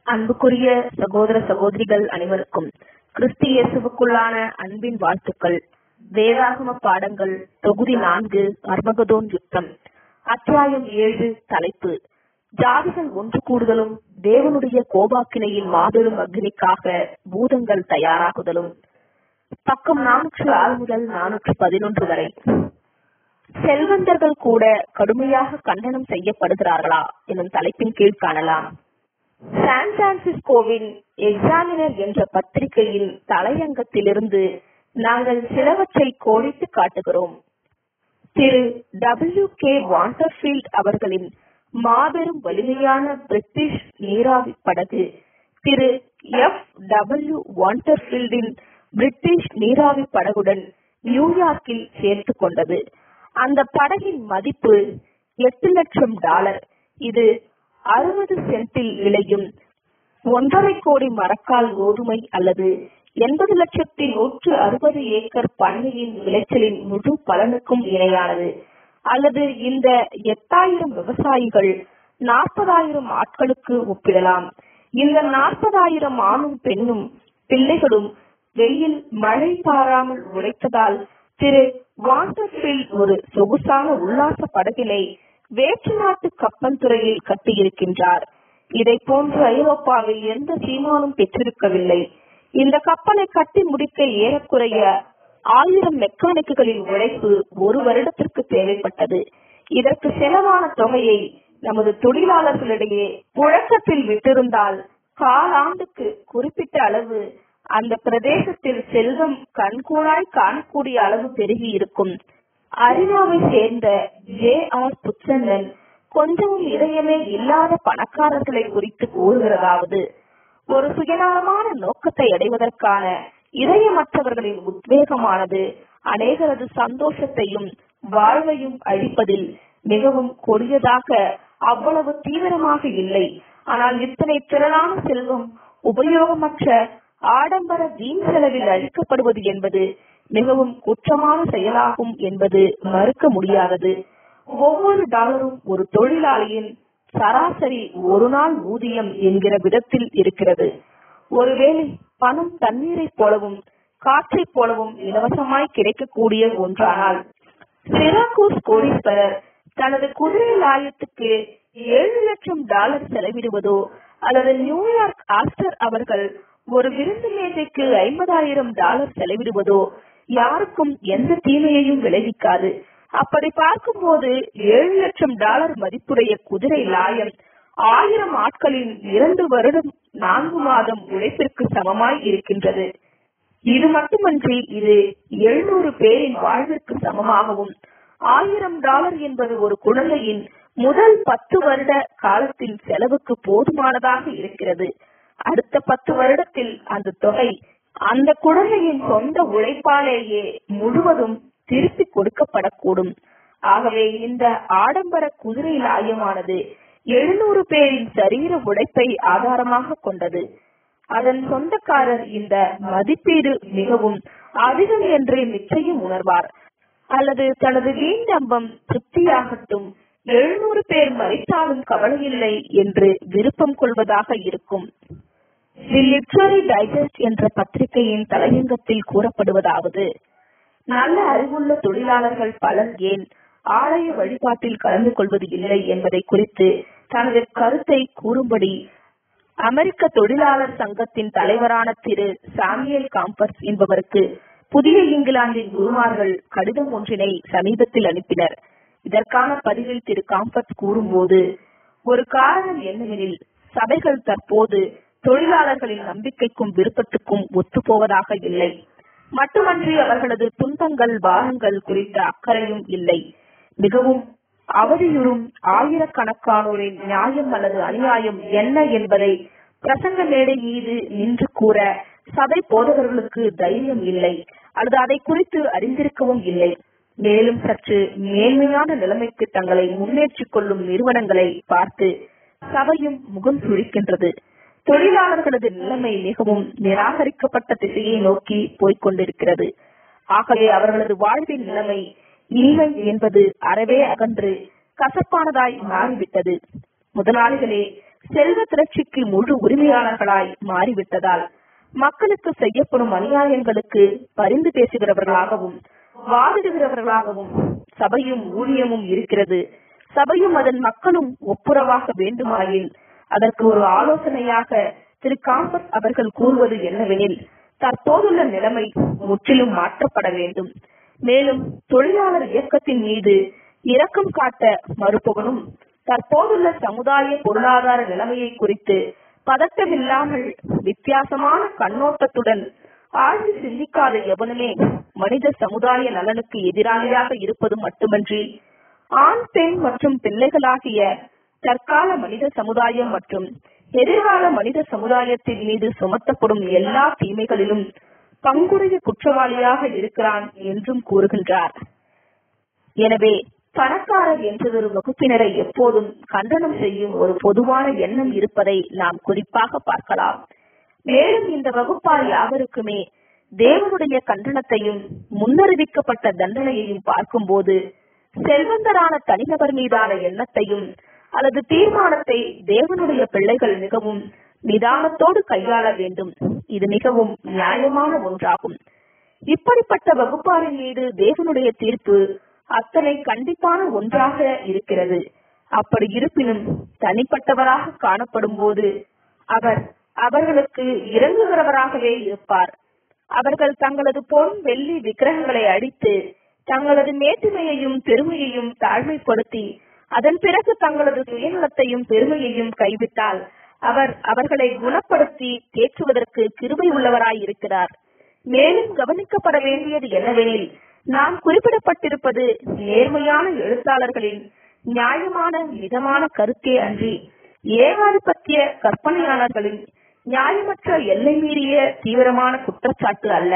அன்புக்குரிய சகோதர சகோதரிகள் அனைவருக்கும் கிறிஸ்து இயேசுவுக்குள்ளான அன்பின் வாழ்த்துக்கள் வேதாகம பாடங்கள் தொகுதி நான்கு அர்மகதோன் யுத்தம் அத்தியாயம் ஏழு தலைப்பு ஜாதிகள் ஒன்று கூடுதலும் தேவனுடைய கோபாக்கினையின் மாபெரும் அக்னிக்காக பூதங்கள் தயாராகுதலும் பக்கம் நானூற்று ஆறு முதல் நானூற்று பதினொன்று வரை செல்வந்தர்கள் கூட கடுமையாக கண்டனம் செய்யப்படுகிறார்களா எனும் தலைப்பின் கீழ் காணலாம் சான் பிரான்சிஸ்கோவின் எக்ஸாமினர் என்ற பத்திரிகையின் தலையங்கத்திலிருந்து நாங்கள் சிலவற்றை கோடிட்டு காட்டுகிறோம் திரு டபிள்யூ கே வாண்டர்ஃபீல்ட் அவர்களின் மாபெரும் வலிமையான பிரிட்டிஷ் நீராவி படகு திரு எஃப் டபிள்யூ வாண்டர்ஃபீல்டின் பிரிட்டிஷ் நீராவி படகுடன் நியூயார்க்கில் சேர்த்து கொண்டது அந்த படகின் மதிப்பு எட்டு லட்சம் டாலர் இது அறுபது சென்டில் விளையும் ஒன்றரை கோடி மரக்கால் கோதுமை அல்லது எண்பது லட்சத்தி நூற்று அறுபது ஏக்கர் பண்ணையின் விளைச்சலின் முழு பலனுக்கும் இணையானது அல்லது இந்த எட்டாயிரம் விவசாயிகள் நாற்பதாயிரம் ஆட்களுக்கு ஒப்பிடலாம் இந்த நாற்பதாயிரம் ஆணும் பெண்ணும் பிள்ளைகளும் வெயில் மழை பாராமல் உழைத்ததால் திரு வாண்டர்ஃபீல்ட் ஒரு சொகுசான உல்லாச படகினை வேற்று நாட்டு கப்பல் துறையில் கட்டியிருக்கின்றார் இதை போன்று ஐரோப்பாவில் எந்த சீமானும் பெற்றிருக்கவில்லை இந்த கப்பலை கட்டி முடிக்க ஏறக்குறைய ஆயிரம் மெக்கானிக்குகளின் உழைப்பு ஒரு வருடத்திற்கு தேவைப்பட்டது இதற்கு செலவான தொகையை நமது தொழிலாளர்களிடையே புழக்கத்தில் விட்டிருந்தால் காலாண்டுக்கு குறிப்பிட்ட அளவு அந்த பிரதேசத்தில் செல்வம் கண்கூடாய் காணக்கூடிய அளவு பெருகி இருக்கும் அரினாவை சேர்ந்த ஜே ஆர் புச்சந்தன் கொஞ்சமும் இதயமே இல்லாத பணக்காரர்களை குறித்து கூறுகிறதாவது ஒரு சுயநலமான நோக்கத்தை அடைவதற்கான இதயமற்றவர்களின் உத்வேகமானது அநேகரது சந்தோஷத்தையும் வாழ்வையும் அழிப்பதில் மிகவும் கொடியதாக அவ்வளவு தீவிரமாக இல்லை ஆனால் இத்தனை திரளான செல்வம் உபயோகமற்ற ஆடம்பர வீண் செலவில் அழிக்கப்படுவது என்பது மிகவும் குற்றமான செயலாகும் என்பது மறுக்க முடியாதது ஒவ்வொரு டாலரும் ஒரு தொழிலாளியின் சராசரி ஒரு நாள் ஊதியம் என்கிற விதத்தில் இருக்கிறது ஒருவேளை பணம் தண்ணீரைப் போலவும் காற்றைப் போலவும் இலவசமாய் கிடைக்கக்கூடிய ஒன்றானால் சிராக்கூஸ் கோடீஸ்வரர் தனது குதிரை லாயத்துக்கு ஏழு லட்சம் டாலர் செலவிடுவதோ அல்லது நியூயார்க் ஆஸ்டர் அவர்கள் ஒரு விருந்து மேஜைக்கு ஐம்பதாயிரம் டாலர் செலவிடுவதோ யாருக்கும் எந்த தீமையையும் விளைவிக்காது அப்படி பார்க்கும்போது ஏழு லட்சம் டாலர் மதிப்புடைய குதிரை லாயம் ஆயிரம் ஆட்களின் இரண்டு வருடம் நான்கு மாதம் உழைப்பிற்கு சமமாய் இருக்கின்றது இது மட்டுமன்றி இது எழுநூறு பேரின் வாழ்விற்கு சமமாகவும் ஆயிரம் டாலர் என்பது ஒரு குழந்தையின் முதல் பத்து வருட காலத்தின் செலவுக்கு போதுமானதாக இருக்கிறது அடுத்த பத்து வருடத்தில் அந்த தொகை அந்த குழந்தையின் சொந்த உழைப்பாலேயே முழுவதும் திருப்பி கொடுக்கப்படக்கூடும் ஆகவே இந்த ஆடம்பர குதிரை லாயமானது எழுநூறு பேரின் சரீர உழைப்பை ஆதாரமாக கொண்டது அதன் சொந்தக்காரர் இந்த மதிப்பீடு மிகவும் அதிகம் என்று நிச்சயம் உணர்வார் அல்லது தனது வீண்டம்பம் திருப்தியாகட்டும் எழுநூறு பேர் மறித்தாலும் கவலையில்லை என்று விருப்பம் கொள்வதாக இருக்கும் தி லிட்ரரி டைஜஸ்ட் என்ற பத்திரிகையின் தலையங்கத்தில் கூறப்படுவதாவது நல்ல அறிவுள்ள தொழிலாளர்கள் பலர் ஏன் ஆலய வழிபாட்டில் கலந்து கொள்வது இல்லை என்பதை குறித்து தனது கருத்தை கூறும்படி அமெரிக்க தொழிலாளர் சங்கத்தின் தலைவரான திரு சாமியல் காம்பர்ஸ் என்பவருக்கு புதிய இங்கிலாந்தின் குருமார்கள் கடிதம் ஒன்றினை சமீபத்தில் அனுப்பினர் இதற்கான பதிவில் திரு காம்பர்ஸ் கூறும்போது ஒரு காரணம் என்னவெனில் சபைகள் தற்போது தொழிலாளர்களின் நம்பிக்கைக்கும் விருப்பத்துக்கும் ஒத்துப்போவதாக இல்லை மட்டுமன்றி அவர்களது துன்பங்கள் பாரங்கள் குறித்த அக்கறையும் இல்லை மிகவும் அவதியுறும் ஆயிரக்கணக்கானோரின் நியாயம் அல்லது அநியாயம் என்ன என்பதை பிரசங்க மேடை மீது நின்று கூற சபை போதகர்களுக்கு தைரியம் இல்லை அல்லது அதை குறித்து அறிந்திருக்கவும் இல்லை மேலும் சற்று மேன்மையான நிலைமைக்கு தங்களை முன்னேற்றிக் கொள்ளும் நிறுவனங்களை பார்த்து சபையும் முகம் சுழிக்கின்றது தொழிலாளர்களது நிலைமை மிகவும் நிராகரிக்கப்பட்ட திசையை நோக்கி போய்கொண்டிருக்கிறது ஆகவே அவர்களது வாழ்வின் நிலைமை இனிமை என்பது அறவே அகன்று கசப்பானதாய் மாறிவிட்டது முதலாளிகளே செல்வ திரட்சிக்கு முழு உரிமையாளர்களாய் மாறிவிட்டதால் மக்களுக்கு செய்யப்படும் அநியாயங்களுக்கு பரிந்து பேசுகிறவர்களாகவும் வாதிடுகிறவர்களாகவும் சபையும் ஊழியமும் இருக்கிறது சபையும் அதன் மக்களும் ஒப்புரவாக வேண்டுமாயின் அதற்கு ஒரு ஆலோசனையாக திரு காம்பஸ் அவர்கள் கூறுவது என்னவெனில் தற்போதுள்ள நிலைமை முற்றிலும் மாற்றப்பட வேண்டும் மேலும் தொழிலாளர் இயக்கத்தின் மீது இரக்கம் காட்ட மறுப்பவனும் தற்போதுள்ள சமுதாய பொருளாதார நிலைமையை குறித்து பதட்டமில்லாமல் வித்தியாசமான கண்ணோட்டத்துடன் ஆழ்ந்து சிந்திக்காத எவனுமே மனித சமுதாய நலனுக்கு எதிராளியாக இருப்பது மட்டுமன்றி ஆண் பெண் மற்றும் பிள்ளைகளாகிய தற்கால மனித சமுதாயம் மற்றும் எதிர்கால மனித சமுதாயத்தின் மீது சுமத்தப்படும் எல்லா தீமைகளிலும் பங்குடைய குற்றவாளியாக இருக்கிறான் என்றும் கூறுகின்றார் எனவே பணக்காரர் என்றதொரு வகுப்பினரை எப்போதும் கண்டனம் செய்யும் ஒரு பொதுவான எண்ணம் இருப்பதை நாம் குறிப்பாக பார்க்கலாம் மேலும் இந்த வகுப்பார் யாவருக்குமே தேவனுடைய கண்டனத்தையும் முன்னறிவிக்கப்பட்ட தண்டனையையும் பார்க்கும்போது செல்வந்தரான தனிநபர் மீதான எண்ணத்தையும் அல்லது தீர்மானத்தை தேவனுடைய பிள்ளைகள் மிகவும் நிதானத்தோடு கையாள வேண்டும் இது மிகவும் நியாயமான ஒன்றாகும் இப்படிப்பட்ட வகுப்பாரின் மீது தேவனுடைய தீர்ப்பு அத்தனை கண்டிப்பான ஒன்றாக இருக்கிறது அப்படி இருப்பினும் தனிப்பட்டவராக காணப்படும் போது அவர் அவர்களுக்கு இறங்குகிறவராகவே இருப்பார் அவர்கள் தங்களது பொன் வெள்ளி விக்கிரகங்களை அடித்து தங்களது மேட்டுமையையும் பெருமையையும் தாழ்மைப்படுத்தி அதன் பிறகு தங்களது சுயநலத்தையும் பெருமையையும் கைவிட்டால் அவர் அவர்களை குணப்படுத்தி தேற்றுவதற்கு கிருபை உள்ளவராய் இருக்கிறார் மேலும் கவனிக்கப்பட வேண்டியது என்னவெனில் நாம் குறிப்பிடப்பட்டிருப்பது நேர்மையான எழுத்தாளர்களின் நியாயமான மிதமான கருத்தே அன்றி ஏகாதிபத்திய கற்பனையாளர்களின் நியாயமற்ற எல்லை மீறிய தீவிரமான குற்றச்சாட்டு அல்ல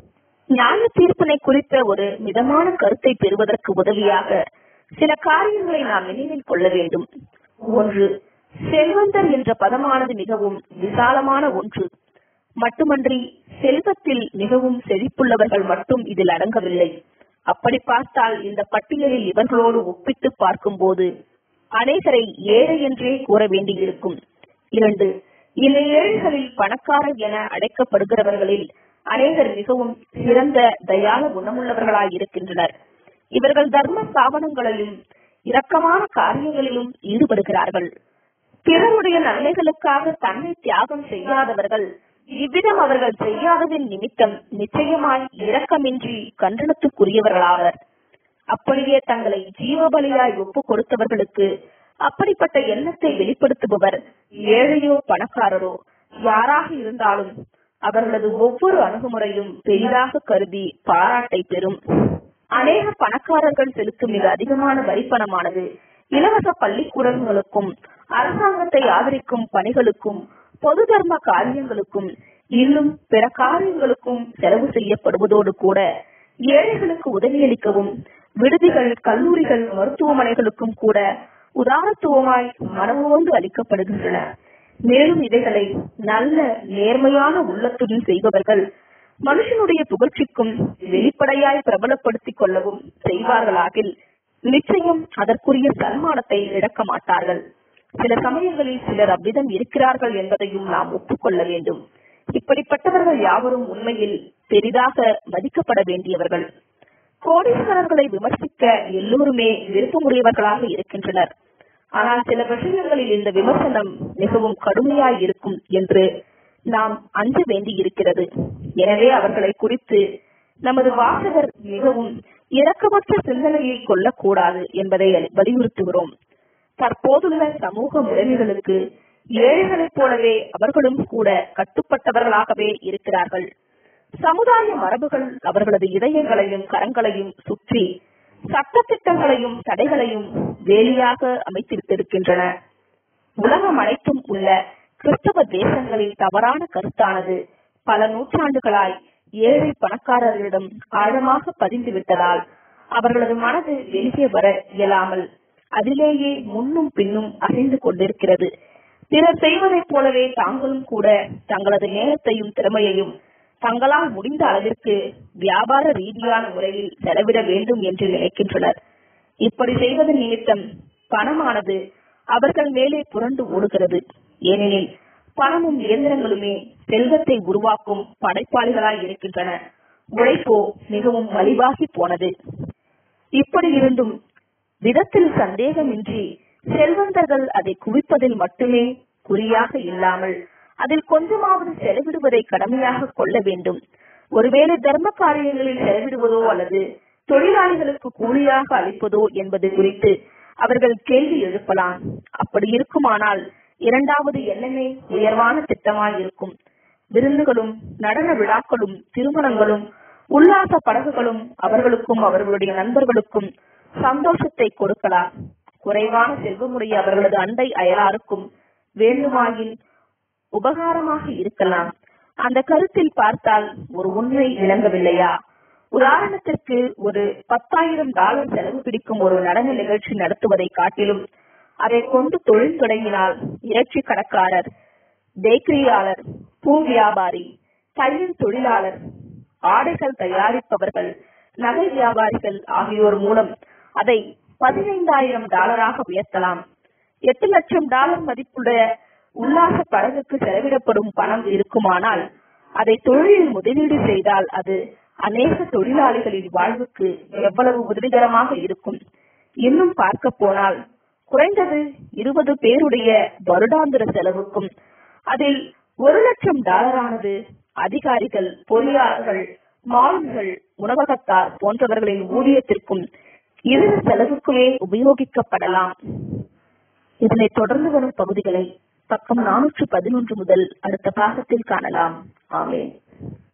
நியாய தீர்ப்பினை குறித்த ஒரு மிதமான கருத்தை பெறுவதற்கு உதவியாக சில காரியங்களை நாம் நினைவில் கொள்ள வேண்டும் ஒன்று செல்வந்தர் என்ற பதமானது மிகவும் விசாலமான ஒன்று மட்டுமன்றி செல்வத்தில் மிகவும் செழிப்புள்ளவர்கள் மட்டும் இதில் அடங்கவில்லை அப்படி பார்த்தால் இந்த பட்டியலில் இவர்களோடு ஒப்பிட்டு பார்க்கும்போது அநேகரை ஏழை என்றே கூற வேண்டியிருக்கும் இரண்டு இந்த ஏழைகளில் பணக்காரர் என அழைக்கப்படுகிறவர்களில் அநேகர் மிகவும் சிறந்த தயால குணமுள்ளவர்களாய் இருக்கின்றனர் இவர்கள் தர்ம ஸ்தாபனங்களிலும் இரக்கமான காரியங்களிலும் ஈடுபடுகிறார்கள் பிறருடைய நன்மைகளுக்காக தன்னை தியாகம் செய்யாதவர்கள் இவ்விதம் அவர்கள் செய்யாததின் நிமித்தம் நிச்சயமாய் இரக்கமின்றி கண்டனத்துக்குரியவர்களாவர் அப்படியே தங்களை ஜீவபலியாய் ஒப்பு கொடுத்தவர்களுக்கு அப்படிப்பட்ட எண்ணத்தை வெளிப்படுத்துபவர் ஏழையோ பணக்காரரோ யாராக இருந்தாலும் அவர்களது ஒவ்வொரு அணுகுமுறையும் பெரிதாக கருதி பாராட்டை பெறும் அநேக பணக்காரர்கள் செலுத்தும் மிக அதிகமான வரிப்பணமானது இலவச பள்ளிக்கூடங்களுக்கும் அரசாங்கத்தை ஆதரிக்கும் பணிகளுக்கும் பொது தர்ம காரியங்களுக்கும் இன்னும் பிற காரியங்களுக்கும் செலவு செய்யப்படுவதோடு கூட ஏழைகளுக்கு உதவியளிக்கவும் விடுதிகள் கல்லூரிகள் மருத்துவமனைகளுக்கும் கூட உதாரத்துவமாய் மனமோந்து அளிக்கப்படுகின்றன மேலும் இவைகளை நல்ல நேர்மையான உள்ளத்துடன் செய்பவர்கள் மனுஷனுடைய புகழ்ச்சிக்கும் வெளிப்படையாய் பிரபலப்படுத்திக் கொள்ளவும் செய்வார்களாகில் நிச்சயம் அதற்குரிய சன்மானத்தை இழக்க மாட்டார்கள் சில சமயங்களில் சிலர் அவ்விதம் இருக்கிறார்கள் என்பதையும் நாம் ஒப்புக்கொள்ள வேண்டும் இப்படிப்பட்டவர்கள் யாவரும் உண்மையில் பெரிதாக மதிக்கப்பட வேண்டியவர்கள் கோடீஸ்வரர்களை விமர்சிக்க எல்லோருமே விருப்பமுடையவர்களாக இருக்கின்றனர் ஆனால் சில விஷயங்களில் இந்த விமர்சனம் மிகவும் கடுமையாய் இருக்கும் என்று நாம் அஞ்ச வேண்டி இருக்கிறது எனவே அவர்களை குறித்து நமது வாசகர் மிகவும் இரக்கமற்ற சிந்தனையை கொள்ளக்கூடாது என்பதை வலியுறுத்துகிறோம் தற்போதுள்ள சமூக முறைமைகளுக்கு ஏழைகளைப் போலவே அவர்களும் கூட கட்டுப்பட்டவர்களாகவே இருக்கிறார்கள் சமுதாய மரபுகள் அவர்களது இதயங்களையும் கரங்களையும் சுற்றி சட்டத்திட்டங்களையும் தடைகளையும் வேலியாக அமைத்திருக்கின்றன உலகம் அனைத்தும் உள்ள கிறிஸ்தவ தேசங்களில் தவறான கருத்தானது பல நூற்றாண்டுகளாய் ஏழை பணக்காரர்களிடம் ஆழமாக பதிந்து விட்டதால் அவர்களது மனது வெளியே வர இயலாமல் அதிலேயே முன்னும் பின்னும் அசைந்து கொண்டிருக்கிறது பிறர் செய்வதைப் போலவே தாங்களும் கூட தங்களது நேரத்தையும் திறமையையும் தங்களால் முடிந்த அளவிற்கு வியாபார ரீதியான முறையில் செலவிட வேண்டும் என்று நினைக்கின்றனர் இப்படி செய்வதன் நிமித்தம் பணமானது அவர்கள் மேலே புரண்டு ஓடுகிறது ஏனெனில் பணமும் இயந்திரங்களுமே செல்வத்தை உருவாக்கும் படைப்பாளிகளாய் இருக்கின்றன உழைப்போ மிகவும் மலிவாகி போனது இப்படி இருந்தும் விதத்தில் சந்தேகமின்றி செல்வந்தர்கள் அதை குவிப்பதில் மட்டுமே குறியாக இல்லாமல் அதில் கொஞ்சமாவது செலவிடுவதை கடமையாக கொள்ள வேண்டும் ஒருவேளை தர்ம காரியங்களில் செலவிடுவதோ அல்லது தொழிலாளிகளுக்கு கூலியாக அளிப்பதோ என்பது குறித்து அவர்கள் கேள்வி எழுப்பலாம் அப்படி இருக்குமானால் இரண்டாவது எண்ணமே உயர்வான திட்டமாய் இருக்கும் விருந்துகளும் நடன விழாக்களும் திருமணங்களும் உல்லாச படகுகளும் அவர்களுக்கும் அவர்களுடைய நண்பர்களுக்கும் சந்தோஷத்தை கொடுக்கலாம் குறைவான செல்வமுடைய அவர்களது அண்டை அயலாருக்கும் வேண்டுமாயின் உபகாரமாக இருக்கலாம் அந்த கருத்தில் பார்த்தால் ஒரு உண்மை விளங்கவில்லையா உதாரணத்திற்கு ஒரு பத்தாயிரம் டாலர் செலவு பிடிக்கும் ஒரு நடன நிகழ்ச்சி நடத்துவதை காட்டிலும் அதை கொண்டு தொழில் தொடங்கினால் இறைச்சி கடக்காரர் பேக்கரியாளர் பூ வியாபாரி தையல் தொழிலாளர் ஆடைகள் தயாரிப்பவர்கள் நகை வியாபாரிகள் ஆகியோர் மூலம் அதை பதினைந்தாயிரம் டாலராக உயர்த்தலாம் எட்டு லட்சம் டாலர் மதிப்புடைய உல்லாச படகுக்கு செலவிடப்படும் பணம் இருக்குமானால் அதை தொழிலில் முதலீடு செய்தால் அது அநேக தொழிலாளிகளின் வாழ்வுக்கு எவ்வளவு உதவிகரமாக இருக்கும் இன்னும் பார்க்க போனால் குறைந்தது இருபது பேருடைய வருடாந்திர செலவுக்கும் அதில் ஒரு லட்சம் டாலரானது அதிகாரிகள் பொறியாளர்கள் மாலுமிகள் உணவகத்தார் போன்றவர்களின் ஊதியத்திற்கும் இதர செலவுக்குமே உபயோகிக்கப்படலாம் இதனை தொடர்ந்து வரும் பகுதிகளை பக்கம் நானூற்று பதினொன்று முதல் அடுத்த பாகத்தில் காணலாம் ஆமேன்